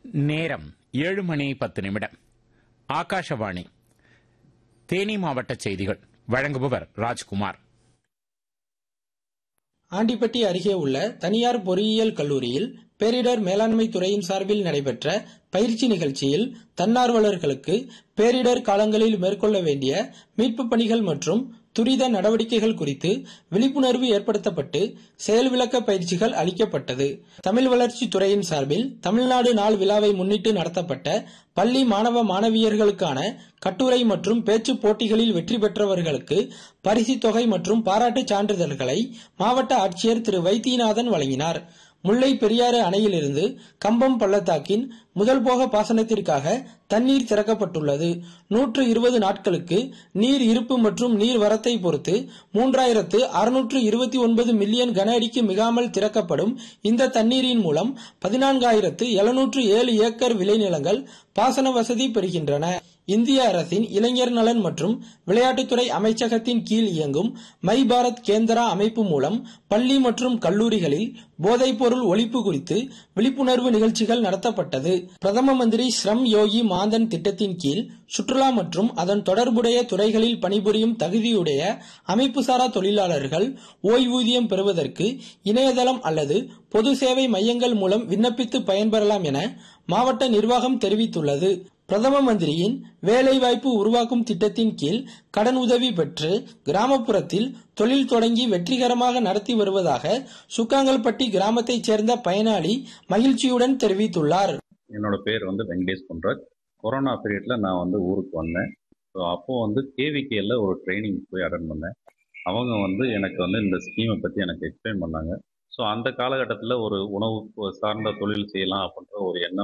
நேரம் ஏழு மணி பத்து நிமிடம் ஆகாஷவாணி தேனி மாவட்ட செய்திகள் வழங்குபவர் ராஜ்குமார் ஆண்டிப்பட்டி அருகே உள்ள தனியார் பொறியியல் கல்லூரியில் பேரிடர் மேலாண்மை துறையின் சார்பில் நடைபெற்ற பயிற்சி நிகழ்ச்சியில் தன்னார்வலர்களுக்கு பேரிடர் காலங்களில் மேற்கொள்ள வேண்டிய மீட்புப் பணிகள் மற்றும் துரித நடவடிக்கைகள் குறித்து விழிப்புணர்வு ஏற்படுத்தப்பட்டு செயல் விளக்க பயிற்சிகள் அளிக்கப்பட்டது தமிழ் வளர்ச்சி துறையின் சார்பில் தமிழ்நாடு நாள் விழாவை முன்னிட்டு நடத்தப்பட்ட பள்ளி மாணவ மாணவியர்களுக்கான கட்டுரை மற்றும் பேச்சு போட்டிகளில் வெற்றி பெற்றவர்களுக்கு பரிசு தொகை மற்றும் பாராட்டுச் சான்றிதழ்களை மாவட்ட ஆட்சியர் திரு வைத்தியநாதன் வழங்கினார் முல்லை பெரியாறு அணையிலிருந்து கம்பம் பள்ளத்தாக்கின் முதல் போக பாசனத்திற்காக தண்ணீர் திறக்கப்பட்டுள்ளது நூற்று இருபது நாட்களுக்கு நீர் இருப்பு மற்றும் நீர் வரத்தை பொறுத்து மூன்றாயிரத்து அறுநூற்று இருபத்தி ஒன்பது மில்லியன் கன அடிக்கு மிகாமல் திறக்கப்படும் இந்த தண்ணீரின் மூலம் பதினான்காயிரத்து எழுநூற்று ஏழு ஏக்கர் விளைநிலங்கள் பாசன வசதி பெறுகின்றன இந்திய அரசின் இளைஞர் நலன் மற்றும் விளையாட்டுத்துறை அமைச்சகத்தின் கீழ் இயங்கும் மை பாரத் கேந்திரா அமைப்பு மூலம் பள்ளி மற்றும் கல்லூரிகளில் போதைப்பொருள் ஒழிப்பு குறித்து விழிப்புணர்வு நிகழ்ச்சிகள் நடத்தப்பட்டது பிரதம மந்திரி ஸ்ரம் யோகி மாந்தன் திட்டத்தின் கீழ் சுற்றுலா மற்றும் அதன் தொடர்புடைய துறைகளில் பணிபுரியும் தகுதியுடைய அமைப்புசாரா தொழிலாளர்கள் ஓய்வூதியம் பெறுவதற்கு இணையதளம் அல்லது பொது சேவை மையங்கள் மூலம் விண்ணப்பித்து பயன்பெறலாம் என மாவட்ட நிர்வாகம் தெரிவித்துள்ளது பிரதம மந்திரியின் வேலைவாய்ப்பு உருவாக்கும் திட்டத்தின் கீழ் கடன் உதவி பெற்று கிராமப்புறத்தில் தொழில் தொடங்கி வெற்றிகரமாக நடத்தி வருவதாக சுக்காங்கல்பட்டி கிராமத்தைச் சேர்ந்த பயனாளி மகிழ்ச்சியுடன் தெரிவித்துள்ளார் என்னோட பேர் வந்து வெங்கடேஷ் பொன்ராஜ் கொரோனா பீரியட்ல நான் வந்து ஊருக்கு வந்தேன் ஸோ அப்போ வந்து கேவிகேல ஒரு ட்ரைனிங் போய் அட்டன் பண்ணேன் அவங்க வந்து எனக்கு வந்து இந்த ஸ்கீமை பற்றி எனக்கு எக்ஸ்பிளைன் பண்ணாங்க ஸோ அந்த காலகட்டத்தில் ஒரு உணவு சார்ந்த தொழில் செய்யலாம் அப்படின்ற ஒரு எண்ணம்